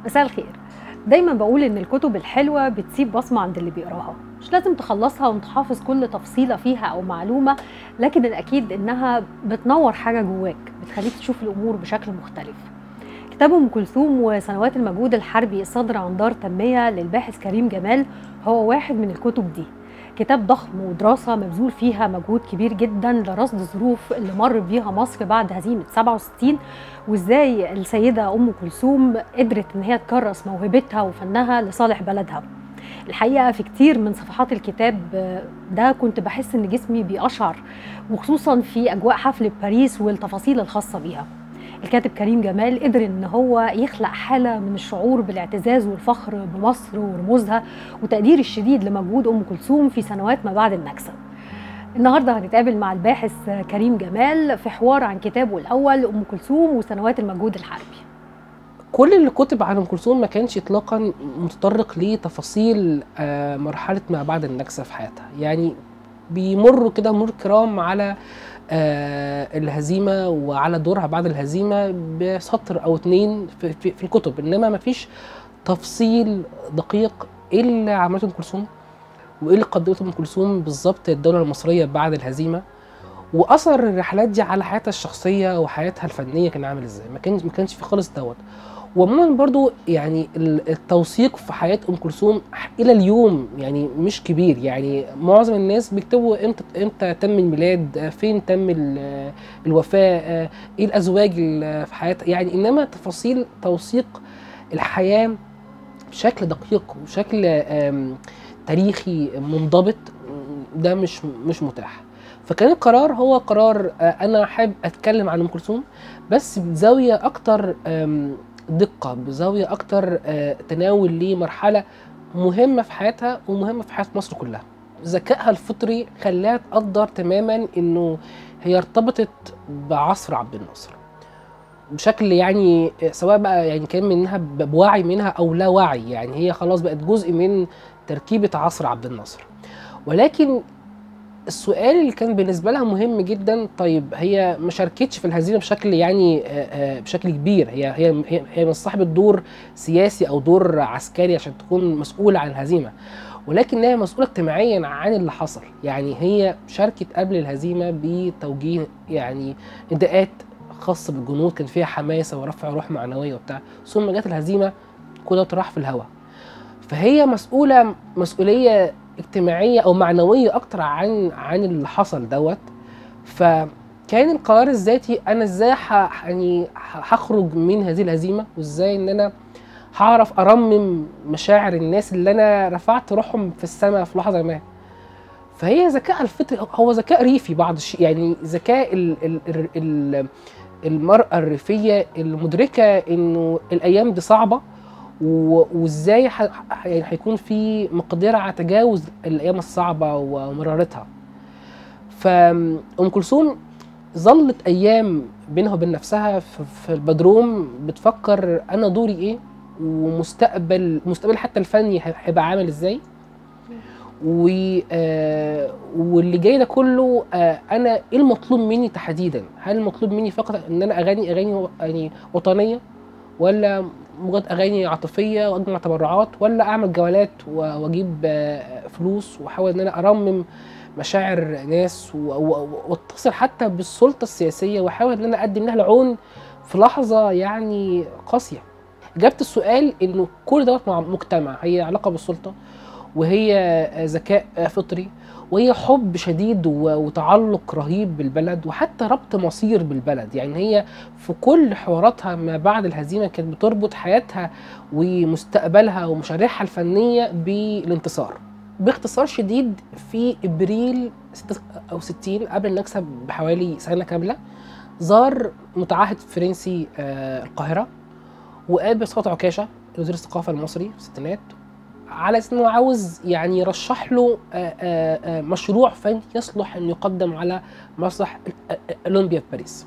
مساء الخير دايما بقول ان الكتب الحلوه بتسيب بصمه عند اللي بيقراها مش لازم تخلصها وانت حافظ كل تفصيله فيها او معلومه لكن الاكيد انها بتنور حاجه جواك بتخليك تشوف الامور بشكل مختلف كتاب ام كلثوم وسنوات المجهود الحربي الصادر عن دار تنميه للباحث كريم جمال هو واحد من الكتب دي كتاب ضخم ودراسة مبذول فيها مجهود كبير جدا لرصد الظروف اللي مر بيها مصر بعد هزيمة 67 وازاي السيدة أم كلثوم قدرت إن هي تكرس موهبتها وفنها لصالح بلدها الحقيقة في كتير من صفحات الكتاب ده كنت بحس إن جسمي بيقشعر وخصوصا في أجواء حفل باريس والتفاصيل الخاصة بيها الكاتب كريم جمال قدر ان هو يخلق حاله من الشعور بالاعتزاز والفخر بمصر ورموزها وتقدير الشديد لمجهود ام كلثوم في سنوات ما بعد النكسه. النهارده هنتقابل مع الباحث كريم جمال في حوار عن كتابه الاول ام كلثوم وسنوات المجهود الحربي. كل اللي كتب عن ام كلثوم ما كانش اطلاقا متطرق لتفاصيل مرحله ما بعد النكسه في حياتها، يعني بيمروا كده مرور كرام على آه الهزيمه وعلى دورها بعد الهزيمه بسطر او اتنين في, في, في الكتب انما ما فيش تفصيل دقيق ايه اللي عملته ام كلثوم وايه اللي قدمته ام كلثوم بالظبط الدوله المصريه بعد الهزيمه واثر الرحلات دي على حياتها الشخصيه وحياتها الفنيه كان عامل ازاي ما كانش ما كانش في خالص دوت وعموما برضو يعني التوثيق في حياه ام كلثوم الى اليوم يعني مش كبير يعني معظم الناس بيكتبوا امتى امتى تم الميلاد فين تم الوفاه ايه الازواج في حياتها يعني انما تفاصيل توثيق الحياه بشكل دقيق وبشكل تاريخي منضبط ده مش مش متاح فكان القرار هو قرار انا حابب اتكلم عن ام كلثوم بس بزاويه اكتر دقه بزاويه اكتر تناول لمرحله مهمه في حياتها ومهمه في حياه مصر كلها ذكائها الفطري خلاها تقدر تماما انه هي ارتبطت بعصر عبد الناصر بشكل يعني سواء بقى يعني كان منها بوعي منها او لا وعي يعني هي خلاص بقت جزء من تركيبه عصر عبد الناصر ولكن السؤال اللي كان بالنسبه لها مهم جدا طيب هي ما شاركتش في الهزيمه بشكل يعني بشكل كبير هي هي هي مش صاحبه دور سياسي او دور عسكري عشان تكون مسؤوله عن الهزيمه ولكن هي مسؤوله اجتماعيا عن اللي حصل يعني هي شاركت قبل الهزيمه بتوجيه يعني نداءات خاصه بالجنود كان فيها حماسه ورفع روح معنويه وبتاع ثم جت الهزيمه كله راح في الهواء فهي مسؤوله مسؤوليه اجتماعيه او معنويه اكتر عن عن اللي حصل دوت فكان القرار الذاتي انا ازاي يعني هخرج من هذه الهزيمه وازاي ان انا هعرف ارمم مشاعر الناس اللي انا رفعت روحهم في السماء في لحظه ما فهي ذكاء الفطري هو ذكاء ريفي بعض الشيء يعني ذكاء ال ال ال ال المراه الريفيه المدركه انه الايام دي صعبه وازاي يعني هيكون في مقدره على تجاوز الايام الصعبه ومرارتها فام كلثوم ظلت ايام بينها وبين نفسها في البدروم بتفكر انا دوري ايه ومستقبل مستقبل حتى الفني هيبقى عامل ازاي و آه واللي جاي ده كله آه انا ايه المطلوب مني تحديدا هل المطلوب مني فقط ان انا اغني اغاني يعني وطنيه ولا مجرد اغاني عاطفيه واجمع تبرعات ولا اعمل جولات واجيب فلوس واحاول ان انا ارمم مشاعر ناس واتصل حتى بالسلطه السياسيه واحاول ان انا اقدم لها العون في لحظه يعني قاسيه اجابه السؤال انه كل دوت مجتمع هي علاقه بالسلطه وهي ذكاء فطري وهي حب شديد وتعلق رهيب بالبلد وحتى ربط مصير بالبلد يعني هي في كل حواراتها ما بعد الهزيمه كانت بتربط حياتها ومستقبلها ومشاريعها الفنيه بالانتصار باختصار شديد في ابريل او 60 قبل النكسه بحوالي سنه كامله زار متعهد فرنسي القاهره وقابل سقط عكاشه وزير الثقافه المصري في الستينات على اساس انه عاوز يعني يرشح له آآ آآ مشروع فني يصلح انه يقدم على مسرح اولمبيا في باريس.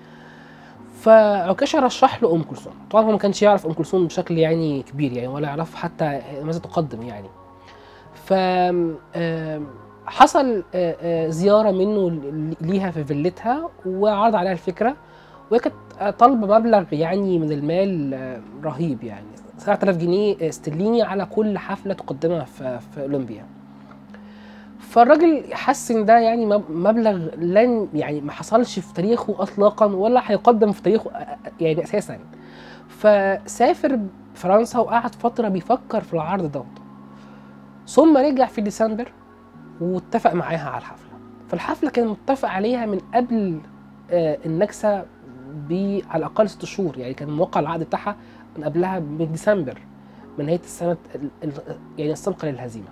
فعكاشه رشح له ام كلثوم، طبعا هو ما كانش يعرف ام كلثوم بشكل يعني كبير يعني ولا يعرف حتى ماذا تقدم يعني. ف حصل زياره منه ليها في فيلتها وعرض عليها الفكره وهي كانت طالبه مبلغ يعني من المال رهيب يعني 7000 جنيه استرليني على كل حفله تقدمها في في اولمبيا فالراجل حس ان ده يعني مب- مبلغ لن يعني ما حصلش في تاريخه اطلاقا ولا هيقدم في تاريخه أ- أ- يعني اساسا فسافر فرنسا وقعد فتره بيفكر في العرض دوت ثم رجع في ديسمبر واتفق معاها على الحفله فالحفله كان متفق عليها من قبل آه، النكسه ب على الاقل ست شهور يعني كان موقع العقد بتاعها من قبلها من ديسمبر من نهايه السنه ال- ال- يعني السابقه للهزيمه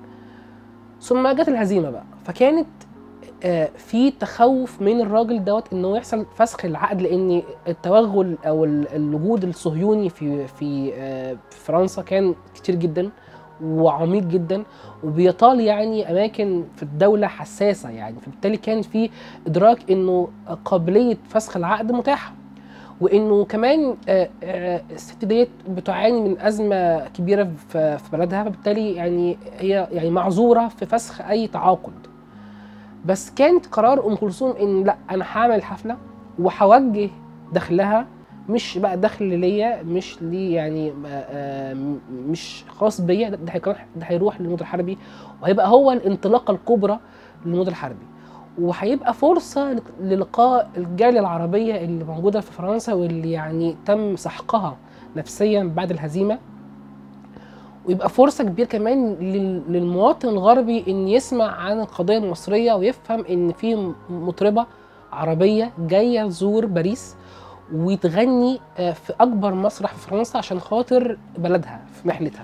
ثم جت الهزيمه بقى فكانت آه، في تخوف من الراجل دوت انه يحصل فسخ العقد لان التوغل او ال- الوجود الصهيوني في في آه، في فرنسا كان كتير جدا وعميق جدا وبيطال يعني اماكن في الدوله حساسه يعني فبالتالي كان في ادراك انه قابليه فسخ العقد متاحه وانه كمان آه، آه، الست ديت بتعاني من ازمه كبيره في في بلدها فبالتالي يعني هي يعني معذوره في فسخ اي تعاقد بس كانت قرار ام كلثوم ان لا انا هعمل حفله وهوجه دخلها مش بقى دخل ليا مش لي يعني آه، آه، م- مش خاص بيا ده ده هيروح ده هيروح للموت الحربي وهيبقى هو الانطلاقه الكبرى للموت الحربي وهيبقى فرصه للقاء الجاليه العربيه اللي موجوده في فرنسا واللي يعني تم سحقها نفسيا بعد الهزيمه ويبقى فرصه كبيره كمان لل- للمواطن الغربي ان يسمع عن القضيه المصريه ويفهم ان في م- مطربه عربيه جايه تزور باريس وتغني آه، في اكبر مسرح في فرنسا عشان خاطر بلدها في محنتها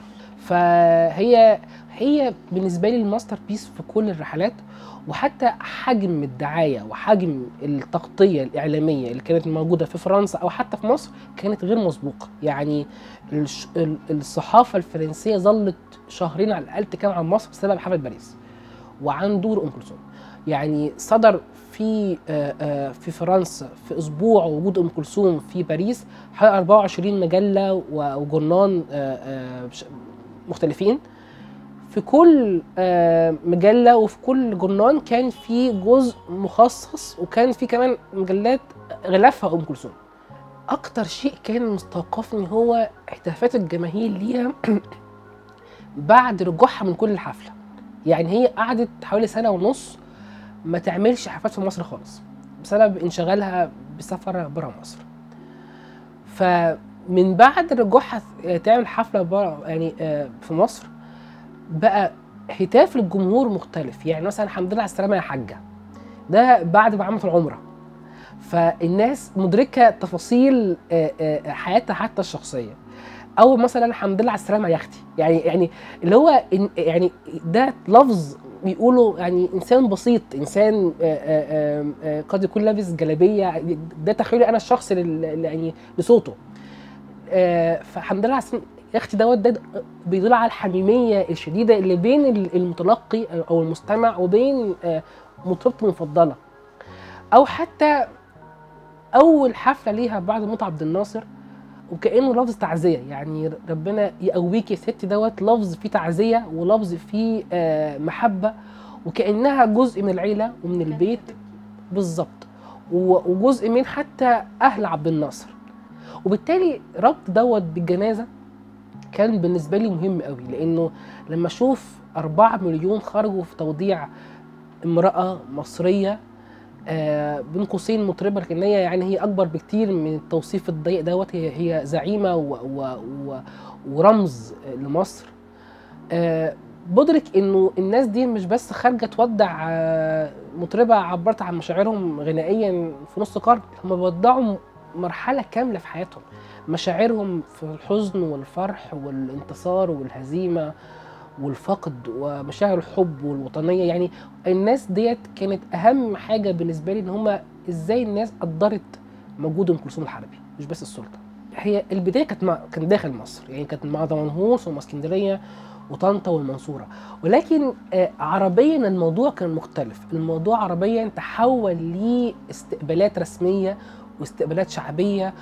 فهي هي بالنسبه لي الماستر بيس في كل الرحلات وحتى حجم الدعايه وحجم التغطيه الاعلاميه اللي كانت موجوده في فرنسا او حتى في مصر كانت غير مسبوقه يعني الش- ال- الصحافه الفرنسيه ظلت شهرين على الاقل تتكلم عن مصر بسبب حفله باريس وعن دور ام كلثوم يعني صدر في آه، آه، في فرنسا في اسبوع وجود ام كلثوم في باريس حوالي 24 مجله و- وجورنان آه، آه، بش- مختلفين في كل آه، مجله وفي كل جورنان كان في جزء مخصص وكان في كمان مجلات غلافها ام كلثوم اكتر شيء كان مستوقفني هو اهتافات الجماهير ليها بعد رجوعها من كل الحفله يعني هي قعدت حوالي سنه ونص ما تعملش حفلات في مصر خالص بسبب انشغالها بسفر بره مصر فمن بعد رجوعها تعمل حفله بره يعني آه، في مصر بقى هتاف الجمهور مختلف يعني مثلا الحمد لله على السلامه يا حاجه ده بعد ما عملت العمره فالناس مدركه تفاصيل آه، آه، حياتها حتى الشخصيه او مثلا الحمد لله على السلامه يا اختي يعني يعني اللي هو إن- يعني ده لفظ بيقولوا يعني انسان بسيط انسان آه، آه، آه، آه، قد يكون لابس جلابيه ده تخيلي انا الشخص لل- لل- يعني لصوته آه، فالحمد لله على السلامه يا اختي دوت ده بيدل على الحميميه الشديده اللي بين ال- المتلقي او المستمع وبين آه، مطربته المفضله او حتى اول حفله ليها بعد موت عبد الناصر وكانه لفظ تعزيه يعني ربنا يقويك يا ستي دوت لفظ فيه تعزيه ولفظ فيه آه، محبه وكانها جزء من العيله ومن البيت بالظبط و- وجزء من حتى اهل عبد الناصر وبالتالي ربط دوت بالجنازه كان بالنسبه لي مهم قوي لانه لما اشوف أربعة مليون خرجوا في توديع امراه مصريه آه بين قوسين مطربه لكن هي يعني هي اكبر بكتير من التوصيف الضيق دوت هي هي زعيمه و و و ورمز لمصر آه بدرك انه الناس دي مش بس خارجه تودع آه مطربه عبرت عن مشاعرهم غنائيا في نص قرن هم بيودعوا مرحله كامله في حياتهم مشاعرهم في الحزن والفرح والانتصار والهزيمه والفقد ومشاعر الحب والوطنيه يعني الناس ديت كانت اهم حاجه بالنسبه لي ان هم ازاي الناس قدرت موجود ام كلثوم الحربي مش بس السلطه هي البدايه كانت مع كانت داخل مصر يعني كانت مع دمنهور ثم اسكندريه وطنطا والمنصوره ولكن آه، عربيا الموضوع كان مختلف الموضوع عربيا تحول لاستقبالات رسميه واستقبالات شعبيه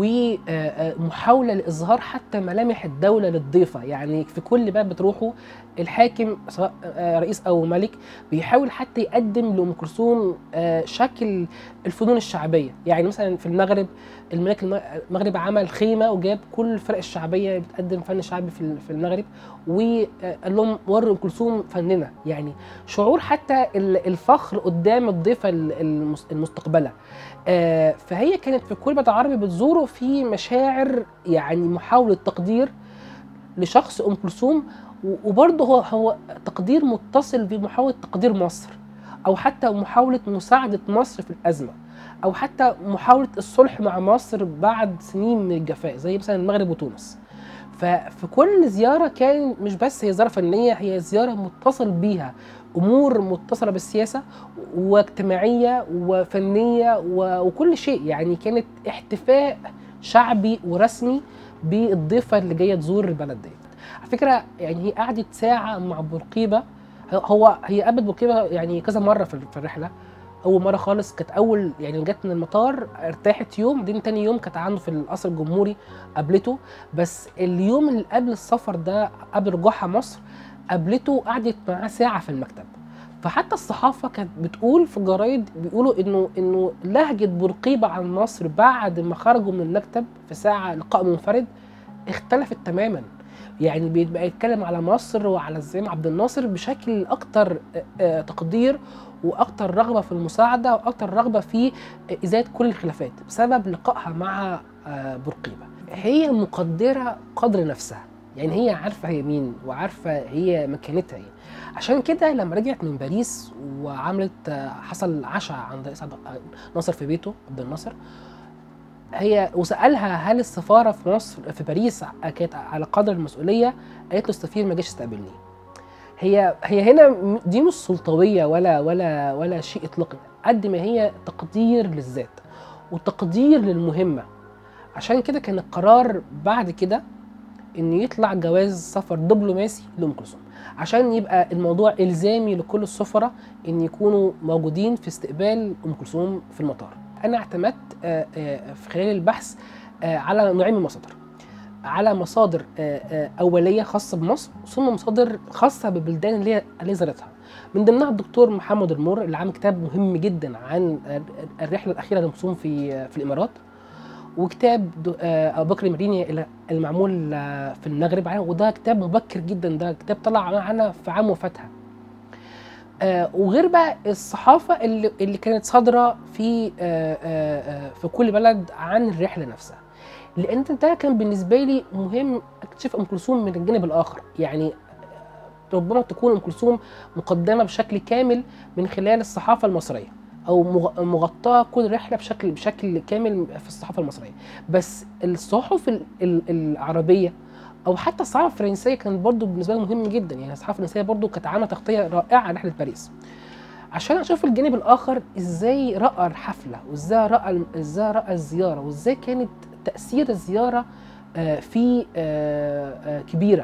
ومحاوله لاظهار حتى ملامح الدوله للضيفه يعني في كل باب بتروحوا الحاكم سواء آه، رئيس او ملك بيحاول حتى يقدم لام كلثوم آه، شكل الفنون الشعبيه يعني مثلا في المغرب الملك الم- المغرب عمل خيمه وجاب كل الفرق الشعبيه بتقدم فن شعبي في في المغرب وقال لهم وروا ام كلثوم فننا يعني شعور حتى ال- الفخر قدام الضيفه ال- المس- المستقبله آه، فهي كانت في كل بلد عربي بتزوره في مشاعر يعني محاوله تقدير لشخص ام كلثوم و- وبرضه هو هو تقدير متصل بمحاوله تقدير مصر او حتى محاوله مساعده مصر في الازمه او حتى محاوله الصلح مع مصر بعد سنين من الجفاء زي مثلا المغرب وتونس ففي كل زياره كان مش بس هي زياره فنيه هي زياره متصل بيها امور متصله بالسياسه واجتماعيه وفنيه و- وكل شيء يعني كانت احتفاء شعبي ورسمي بالضيفه اللي جايه تزور البلد ديت على فكره يعني هي قعدت ساعه مع بورقيبه هو هي قابلت بورقيبه يعني كذا مره في في الرحله اول مره خالص كانت اول يعني جت من المطار ارتاحت يوم بعدين تاني يوم كانت عنده في القصر الجمهوري قابلته بس اليوم اللي قبل السفر ده قبل رجوعها مصر قابلته قعدت معاه ساعه في المكتب فحتى الصحافه كانت بتقول في الجرايد بيقولوا انه انه لهجه بورقيبه عن مصر بعد ما خرجوا من المكتب في ساعه لقاء منفرد اختلفت تماما يعني بيبقى يتكلم على مصر وعلى الزعيم عبد الناصر بشكل اكتر آه، آه، تقدير واكتر رغبه في المساعده واكتر رغبه في ازاله كل الخلافات بسبب لقائها مع آه، بورقيبه هي مقدره قدر نفسها يعني هي عارفه هي مين وعارفه هي مكانتها ايه عشان كده لما رجعت من باريس وعملت آه، حصل عشاء عند رئيس عبد ناصر في بيته عبد الناصر هي وسالها هل السفاره في مصر في باريس كانت على قدر المسؤوليه قالت له السفير ما جاش يستقبلني هي هي هنا م- دي مش سلطويه ولا ولا ولا شيء اطلاقي قد ما هي تقدير للذات وتقدير للمهمه عشان كده كان القرار بعد كده ان يطلع جواز سفر دبلوماسي لام كلثوم عشان يبقى الموضوع الزامي لكل السفراء ان يكونوا موجودين في استقبال ام كلثوم في المطار انا اعتمدت آه، آه، في خلال البحث آه، على نوعين من المصادر على مصادر آه، آه، اوليه خاصه بمصر ثم مصادر خاصه بالبلدان اللي هي اللي زارتها من ضمنها الدكتور محمد المر اللي عامل كتاب مهم جدا عن آه، الرحله الاخيره لام كلثوم في آه، في الامارات وكتاب دو- آه، ابو بكر المريني اللي- المعمول آه، في المغرب عنه وده كتاب مبكر جدا ده كتاب طلع معانا في عام وفاتها آه، وغير بقى الصحافه اللي اللي كانت صادره في آه، آه، آه، في كل بلد عن الرحله نفسها لان ده كان بالنسبه لي مهم اكتشف ام كلثوم من الجانب الاخر يعني ربما تكون ام كلثوم مقدمه بشكل كامل من خلال الصحافه المصريه او مغ- مغطاه كل رحله بشكل بشكل كامل في الصحافه المصريه بس الصحف ال- ال- العربيه او حتى الصحافه الفرنسيه كانت برضو بالنسبه لي مهم جدا يعني الصحافه الفرنسيه برضو كانت عامله تغطيه رائعه عن رحله باريس عشان اشوف الجانب الاخر ازاي راى الحفله وازاي راى ازاي راى الزياره وازاي كانت تاثير الزياره آه، في آه، آه، كبيره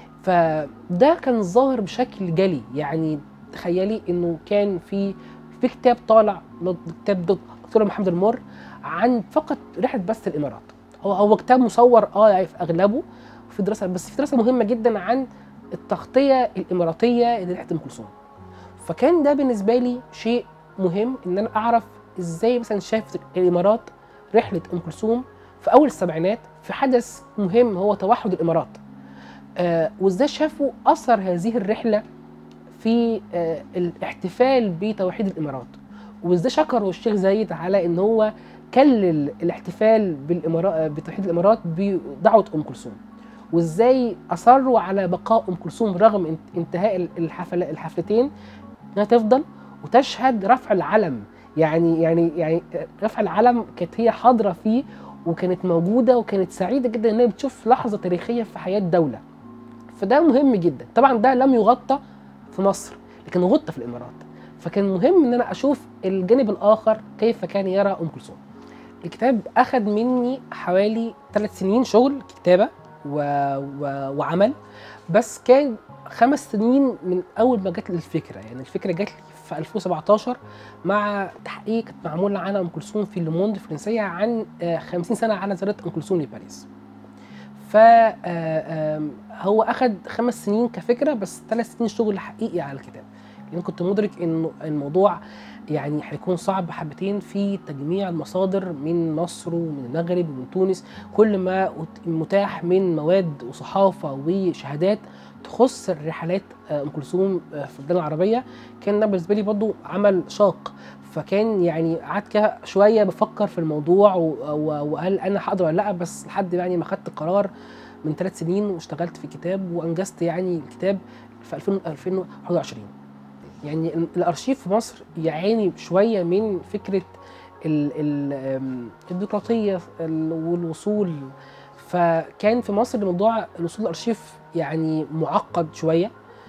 فده كان ظاهر بشكل جلي يعني تخيلي انه كان في في كتاب طالع كتاب دكتور محمد المر عن فقط رحله بس الامارات هو هو كتاب مصور اه يعني في اغلبه في دراسه بس في دراسه مهمه جدا عن التغطيه الاماراتيه لرحله ام كلثوم فكان ده بالنسبه لي شيء مهم ان انا اعرف ازاي مثلا شافت الامارات رحله ام كلثوم في اول السبعينات في حدث مهم هو توحد الامارات آه وازاي شافوا اثر هذه الرحله في آه الاحتفال بتوحيد الامارات وازاي شكروا الشيخ زايد على ان هو كلل الاحتفال بالامارات بتوحيد الامارات بدعوه ام كلثوم وازاي اصروا على بقاء ام كلثوم رغم انت- انتهاء الحفل الحفلتين انها تفضل وتشهد رفع العلم يعني يعني يعني رفع العلم كانت هي حاضره فيه وكانت موجوده وكانت سعيده جدا ان هي بتشوف لحظه تاريخيه في حياه دوله فده مهم جدا طبعا ده لم يغطى في مصر لكن غطى في الامارات فكان مهم ان انا اشوف الجانب الاخر كيف كان يرى ام كلثوم الكتاب اخذ مني حوالي ثلاث سنين شغل كتابه و... و... وعمل بس كان خمس سنين من اول ما جات لي الفكره يعني الفكره جات لي في 2017 مع تحقيق كانت معمول عن ام كلثوم في لوموند الفرنسيه عن آه، 50 سنه على زياره ام كلثوم لباريس فهو اخذ خمس سنين كفكره بس ثلاث سنين شغل حقيقي على الكتاب لان كنت مدرك انه الموضوع يعني هيكون صعب حبتين في تجميع المصادر من مصر ومن المغرب ومن تونس كل ما أت- متاح من مواد وصحافه وشهادات تخص الرحلات آه، ام كلثوم آه، في البلدان العربيه كان ده بالنسبه لي برضو عمل شاق فكان يعني قعدت كده شويه بفكر في الموضوع و- و- وهل انا هقدر ولا لا بس لحد يعني ما خدت قرار من ثلاث سنين واشتغلت في كتاب وانجزت يعني الكتاب في 2000 2021 يعني ال- الارشيف في مصر يعاني شويه من فكره ال- ال- آم، البيروقراطيه ال- والوصول فكان في مصر موضوع الوصول للارشيف يعني معقد شويه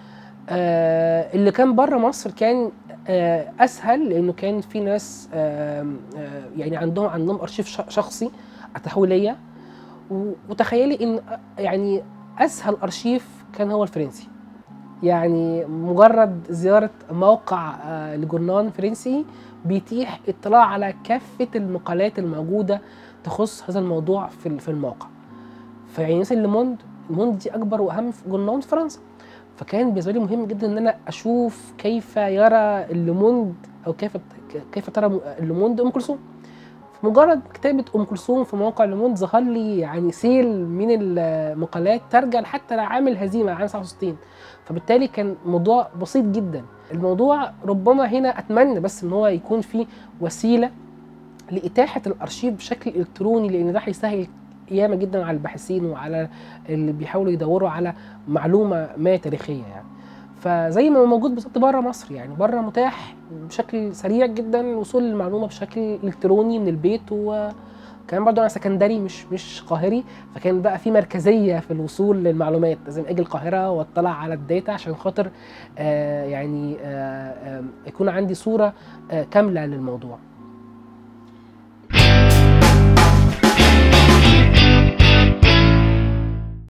آه اللي كان بره مصر كان آه اسهل لانه كان في ناس آه آه يعني عندهم عندهم ارشيف ش- شخصي اتاحوه ليا و- وتخيلي ان يعني اسهل ارشيف كان هو الفرنسي يعني مجرد زياره موقع آه لجورنال فرنسي بيتيح اطلاع على كافه المقالات الموجوده تخص هذا الموضوع في ال- في الموقع فيعني مثلا لوموند لوموند دي اكبر واهم جورنال في فرنسا فكان بالنسبه لي مهم جدا ان انا اشوف كيف يرى اللوموند او كيف كيف ترى اللوموند ام كلثوم مجرد كتابة أم كلثوم في موقع لوموند ظهر لي يعني سيل من المقالات ترجع حتى لعام الهزيمة عام 69 فبالتالي كان موضوع بسيط جدا الموضوع ربما هنا أتمنى بس إن هو يكون في وسيلة لإتاحة الأرشيف بشكل إلكتروني لأن ده هيسهل ياما جدا على الباحثين وعلى اللي بيحاولوا يدوروا على معلومة ما تاريخية يعني فزي ما هو موجود بالظبط بره مصر يعني بره متاح بشكل سريع جدا الوصول للمعلومه بشكل الكتروني من البيت وكمان برضه انا سكندري مش مش قاهري فكان بقى في مركزيه في الوصول للمعلومات لازم اجي القاهره واطلع على الداتا عشان خاطر آه يعني آه آه يكون عندي صوره آه كامله للموضوع